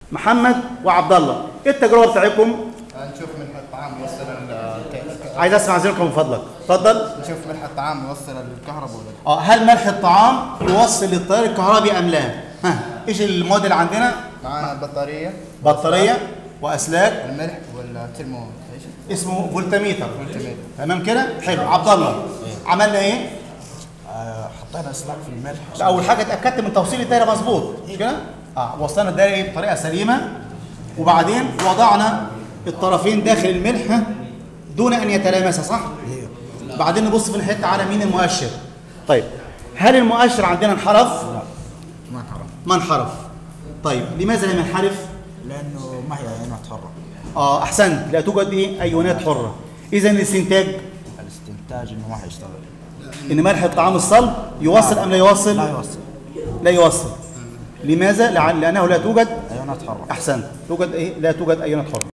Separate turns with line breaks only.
محمد وعبد الله ايه التجربه بتاعتكم
نشوف ملح الطعام يوصل ال-
عايز اسمع زينكم من فضلك اتفضل
نشوف ملح الطعام يوصل الكهرباء ولا لا
اه هل ملح الطعام يوصل للتيار الكهربي ام لا ها ايش المواد اللي عندنا
معانا بطاريه
بطاريه واسلاك
الملح والترمو ايش؟
اسمه فولتميتر
فولتميتر.
تمام كده حلو عبد الله عملنا ايه
آه، حطينا اسلاك في الملح
لا، اول حاجه اتاكدت من توصيل الدايره مظبوط مش كده اه وصلنا الدايره ايه بطريقه سليمه وبعدين وضعنا الطرفين داخل الملح ها، دون ان يتلامسا صح بعدين نبص في الحته على مين المؤشر طيب هل المؤشر عندنا انحرف
ما انحرف
ما انحرف طيب لماذا لم ينحرف
لانه ما هي عينات حره
اه احسنت لا توجد ايه ايونات حره اذا الاستنتاج
الاستنتاج انه ما حيشتغل
ان ملح الطعام الصلب يوصل ام لا يوصل
لا يوصل
لا يوصل لماذا لع- لانه لا توجد
عينات حره
احسنت توجد ايه لا توجد ايونات حره